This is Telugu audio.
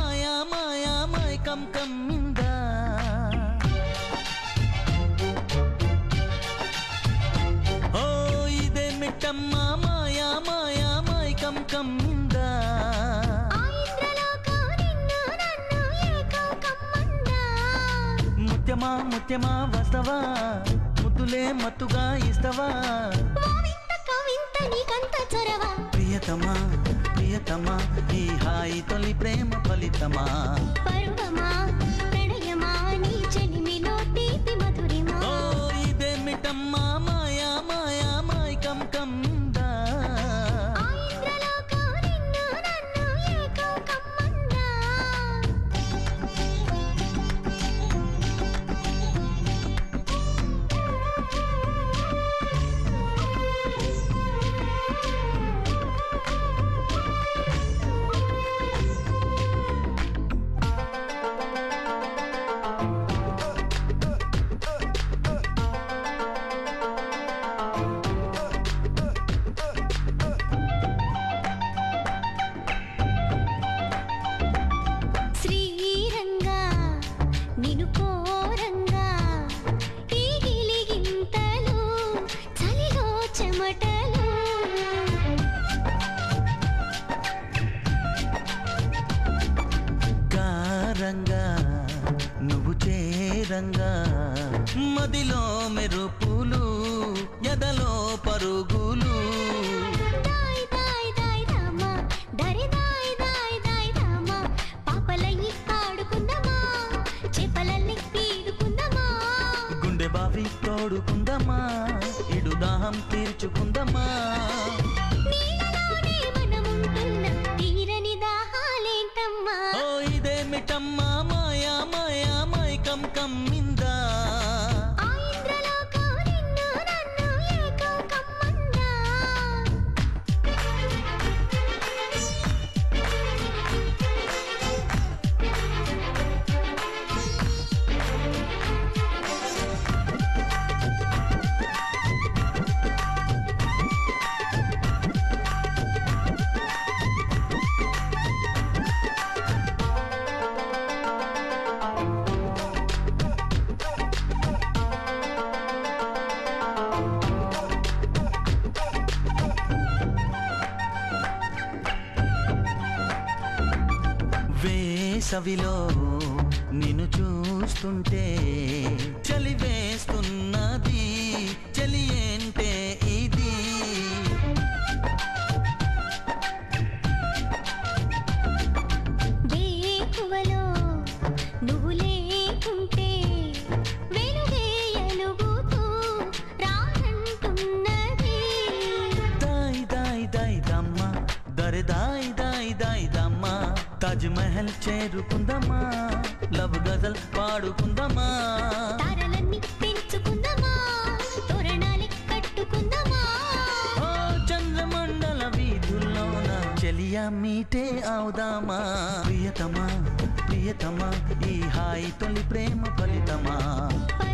మాయా మాయా మైకం కమ్మిందా ఓ ఇదే మిట్టమ్మా మాయా మాయా మైకం కమ్మిందా ఆ ఇంద్రలోకం నిన్ను నన్ను ఏకం కమ్మందా ముత్యమా ముత్యమా వస్తవా ముద్దులే మత్తుగా ఇస్తవా ఓ వింత కవింత నీకంత చొరవ ప్రియతమా ప్రియతమా ఈ హాయి తొలి ప్రేమ ఫలితమా పరువమా ప్రణయమా నీ చెలిమిలో తీపి మధురిమా ఓ ఇదే మిటమ్మా మాయా మాయా మైకం కమ్మిందా ఆ ఇంద్రలోకం నిన్ను నన్ను ఏకం కమ్మందా శ్రీరంగా నిను కోరంగా ఈ గిలిగింతలు చలిలో చెమటలు కారంగా నువ్వు చేరంగా మదిలో మెరుపులు ఎదలో పరుగులు దాయ్ దాయ్ దాయ్ రామా దరి దాయ్ దాయ్ దాయ్ రామా పాపలయ్యి ఆడుకుందామా చేపలల్ని పీడుకుందామా గుండె బావి తోడుకుందమా ఇడు దాహం తీర్చుకుందమా నీళ్ళలోనే మనముంటున్న తీరని దాహాలేంటమ్మా ఓ ఇదే మిటమ్మా మాయా మాయా మైకం కమ్మిందా ఆ ఇంద్రలోకం నిన్ను నన్ను ఏకం కమ్మందా వేసవిలో నిన్ను చూస్తుంటే చలి వేస్తున్నది చలి ఏంటే ఇది వేకువలో నువ్వు లేకుంటే వెలుగే ఎలుగుతూ రానంటున్నది దాయ్ దాయ్ దాయ్ దమ్మ దరి దాయ్ దాయ్ దాయ్ దమ్మ తాజ్ మహల్ చేరుకుందమా లవ్ గజల్ పాడుకుందమా తారలన్నీ పెంచుకుందామా తోరణాలే కట్టుకుందామా ఓ చంద్రమండల వీధుల్లోన చెలియా మీటే అవుదామా ప్రియతమా ప్రియతమా ఈ హాయి తొలి ప్రేమ ఫలితమా పరువమా